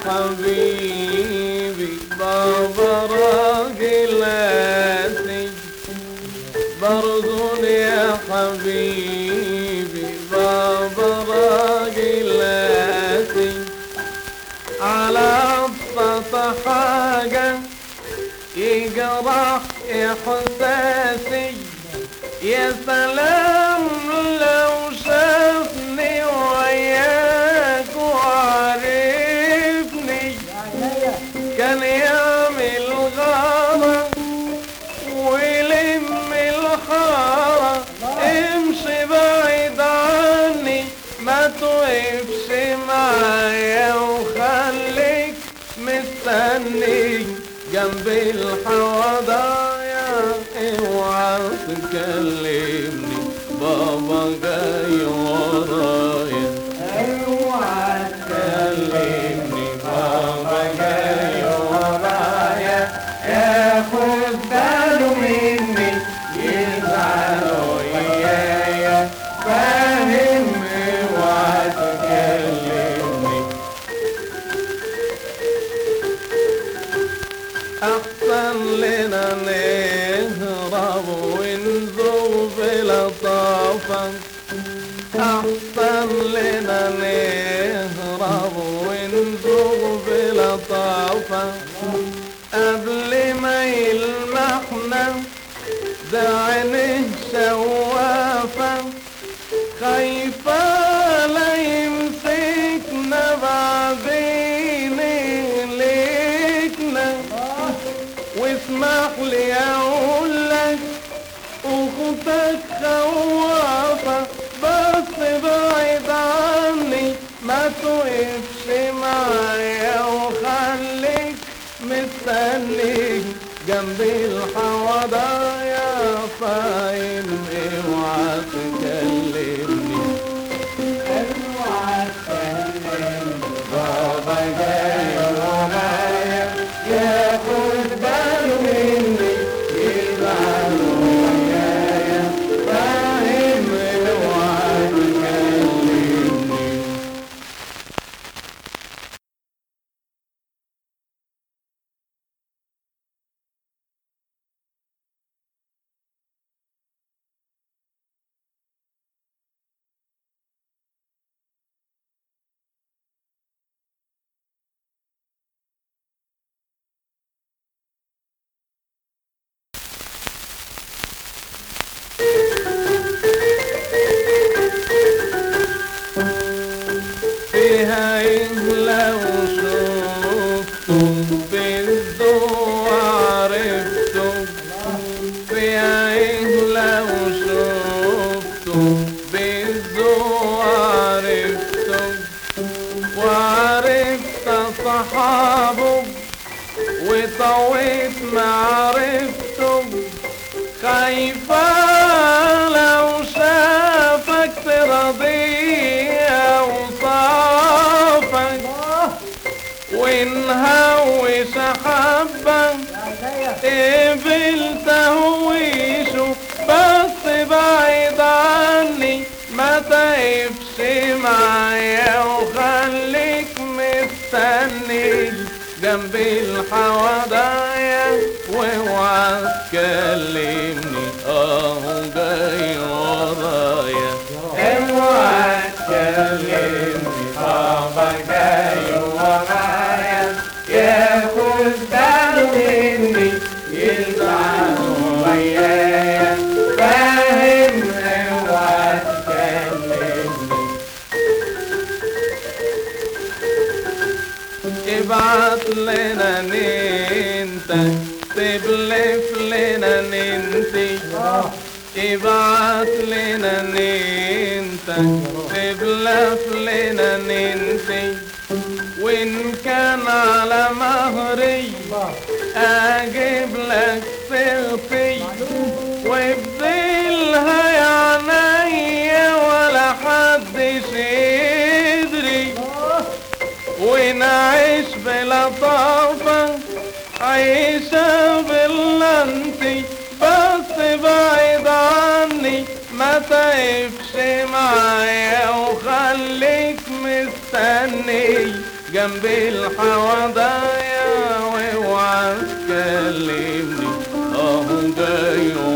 حبيبي بابا راجل قاسي برضو يا حبيبي بابا راجل قاسي على أبسط حاجة يجرح إحساسي يا سلام لو شافني وياك وعرفني كان يعمل غارة ويلم الحارة امشي بعيد عني ما توقفش معايا وخليك مستني جنب الحوضايا اوعى تكلمني بابا جاي ورايا اوعى كلمني بابا جاي ورايا ياخد باله مني يزعل ويايا فاهم اوعى تكلمني احسن لنا نهرب ونذوب بلطافة احسن لنا نهرب ونذوب بلطافة قبل ما يلمحنا ده عينه شوافة خايفة لا يمسكنا بعدين يهلكنا واسمح لي اقول لك اختك خوافة بس بعيد عني ما توقفش معايا وخليك مستني جنب الحوضايا فاهم اوعى تكلمني اوعى تكلمني بابا جاي ورايا ياخد باله مني يزعل ويايا فاهم اوعى تكلمني فيها إلا وشفته بالضوء عرفته فيها إلا وشفته بالضوء عرفته وعرفت صحابه وطويت معرفته خايفة لو شافك ترضيه وصافك ونهوش حبة قبل تهويشه بس بعيد عني ما تقفش معايا وخليك مستني جنب الحوضايا واوعى تكلمني اهو جاي ورايا اوعى تكلمني بابا جاي ورايا ياخد باله مني يزعل ويايا فاهم اوعى تكلمني ابعت لنا ننت تبلف لنا ننتي ابعت لنا ننت تبلف لنا ننتي وان كان على مهري اجيب لك صيغتي وابدلها يا عينيا ولا حدش يدري ونعيش بلطافة عيشة باللنتي بس بعيد عني ما تقفش معايا وخليك مستني جنب الحوضايا واوعى تكلمني اهو جاي